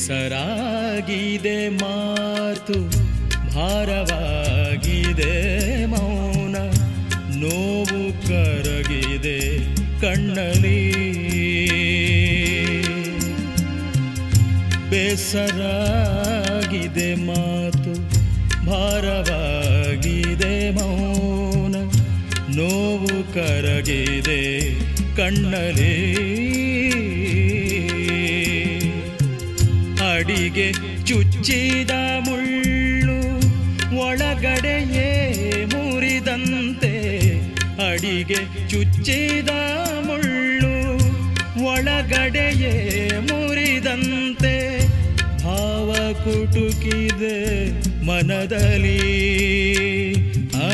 ಬೇಸರಾಗಿದೆ ಮಾತು ಭಾರವಾಗಿದೆ ಮೌನ ನೋವು ಕರಗಿದೆ ಕಣ್ಣಲಿ ಬೇಸರಾಗಿದೆ ಮಾತು ಭಾರವಾಗಿದೆ ಮೌನ ನೋವು ಕರಗಿದೆ ಕಣ್ಣಲಿ ಅಡಿಗೆ ಚುಚ್ಚಿದ ಮುಳ್ಳು ಒಳಗಡೆಯೇ ಮುರಿದಂತೆ ಅಡಿಗೆ ಚುಚ್ಚಿದ ಮುಳ್ಳು ಒಳಗಡೆಯೇ ಮುರಿದಂತೆ ಭಾವ ಕುಟುಕಿದೆ ಮನದಲ್ಲಿ ಆ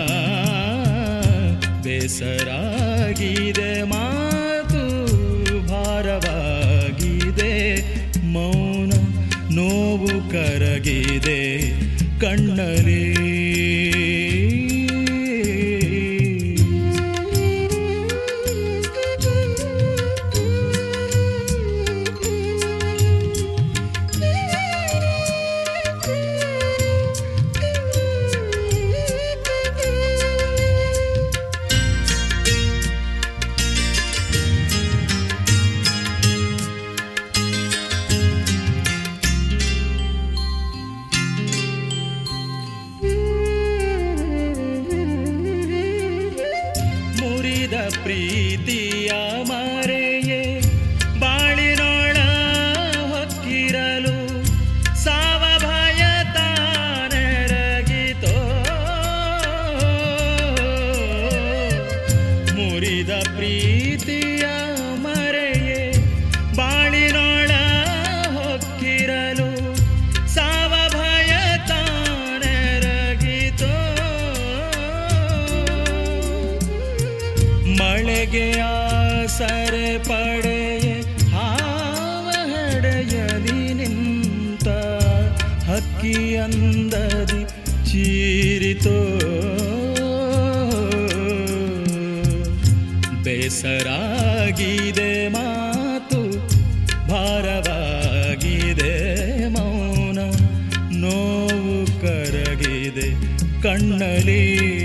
ಬೇಸರಾಗಿದೆ ಮಾತು ಭಾರವಾಗಿದೆ ಮೌನ ನೋವು ಕರಗಿದೆ ಕಣ್ಣಲಿ ಮುರಿದ ಪ್ರೀತಿಯ ಮರೆಯೇ ಬಾಳಿನೊಳ ಹೊಕ್ಕಿರಲು ಸಾವ ಭಯ ತಾನೆರಗಿತೋ ಮುರಿದ ಪ್ರೀತಿಯ ಮರೆಯೇ ಬಾಳಿನೊಳ ಹೊಕ್ಕಿರಲು ಸಾವ ಭಯ ತಾನೆರಗಿತೋ ಮಳೆಗೆ ಆಸರೆ ಪಡೆಯೆ ಹಾವ ಹಡೆಯಲಿ ನಿಂತ ಹಕ್ಕಿಯಂದದಿ ಚೀರಿತೋ ಬೇಸರಾಗಿದೆ ಮಾತು ಭಾರವಾಗಿದೆ ಮೌನ ನೋವು ಕರಗಿದೆ ಕಣ್ಣಲಿ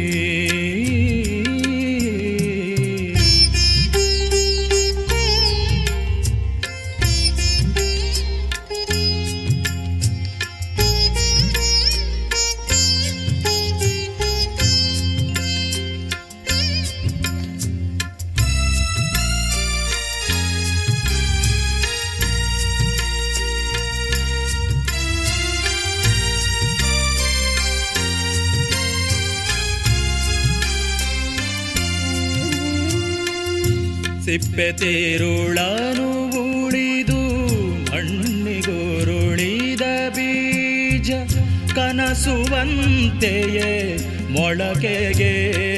ಸಿಪ್ಪೆ ತೇರುಳನು ಉಳಿದು ಮಣ್ಣಿಗುರುಳಿದ ಬೀಜ ಕನಸುವಂತೆಯೇ ಮೊಳಕೆಗೆ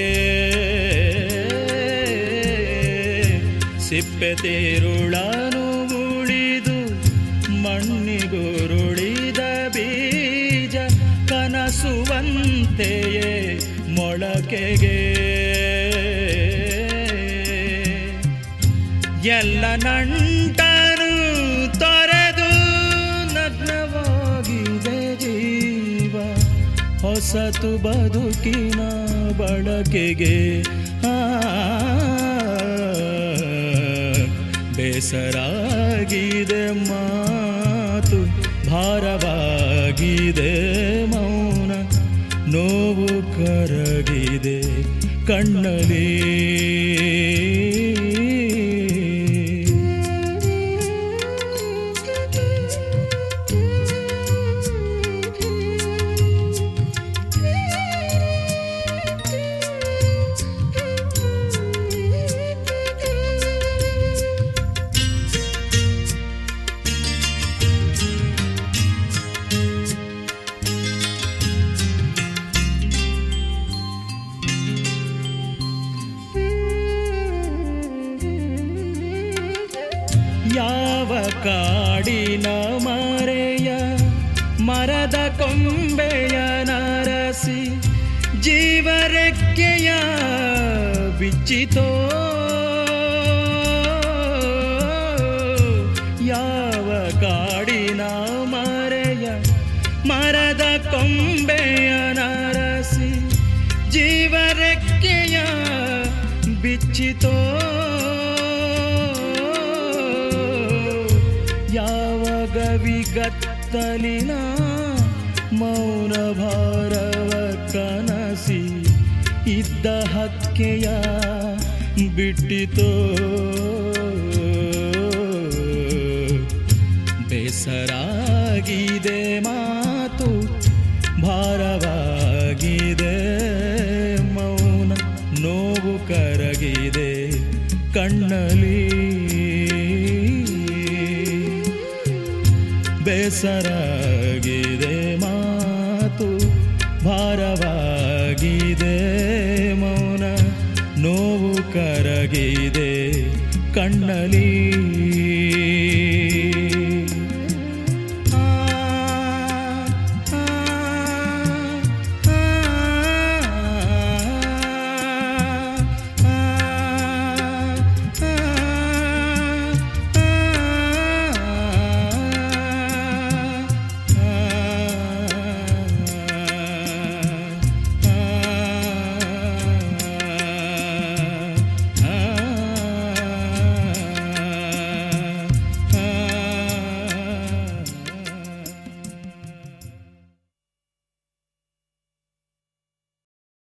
ಸಿಪ್ಪೆ ತೇರುಳನು ಉಳಿದು ಮಣ್ಣಿಗುರುಳಿದ ಬೀಜ ಕನಸುವಂತೆಯೇ ಮೊಳಕೆಗೆ ಎಲ್ಲ ನಂಟನು ತೊರೆದು ನಗ್ನವಾಗಿದೆ ಜೀವ ಹೊಸತು ಬದುಕಿನ ಬಳಕೆಗೆ ಆ ಬೇಸರಾಗಿದೆ ಮಾತು ಭಾರವಾಗಿದೆ ಮೌನ ನೋವು ಕರಗಿದೆ ಕಣ್ಣಲಿ ಯಾವ ಕಾಡಿನ ಮರೆಯ ಮರದ ಕೊಂಬೆಯ ನರಸಿ ಜೀವರೆಕ್ಕೆಯ ಬಿಚ್ಚಿತೋ ಯಾವ ಕಾಡಿನ ಜೀವರೆಕ್ಕೆಯ ಬಿಚ್ಚಿತೋ ಯಾವ ಗವಿಗತ್ತಲಿನ ಮೌನ ಭಾರವ ಕನಸಿ ಇದ್ದ ಹಕ್ಕೆಯ ಬಿಟ್ಟಿತೋ ಬೇಸರಾಗಿದೆ ಮಾತು ಭಾರವಾಗಿದೆ ಮೌನ ನೋವು ಕರಗಿದೆ ಕಣ್ಣಲ್ಲಿ ಬೇಸರಾಗಿದೆ ಮಾತು ಭಾರವಾಗಿದೆ ಮೌನ ನೋವು ಕರಗಿದೆ ಕಣ್ಣಲಿ